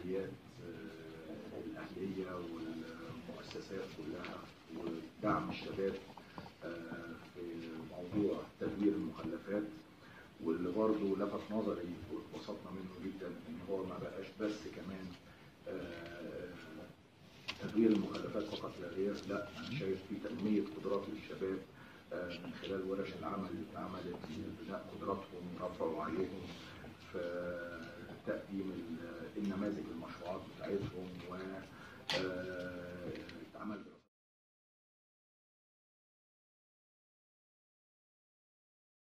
الجمعيات آه، الأهلية والمؤسسات كلها ودعم الشباب آه، في موضوع تدوير المخلفات واللي برضه لفت نظري واتبسطنا منه جدا ان هو ما بقاش بس كمان آه، تدوير المخلفات فقط لا غير لا انا شايف في تنميه قدرات للشباب آه، من خلال ورش العمل اللي اتعملت لبناء قدراتهم ورفع وعيهم في تقديم ال- النماذج المشروعات بتاعتهم و آه، اتعمل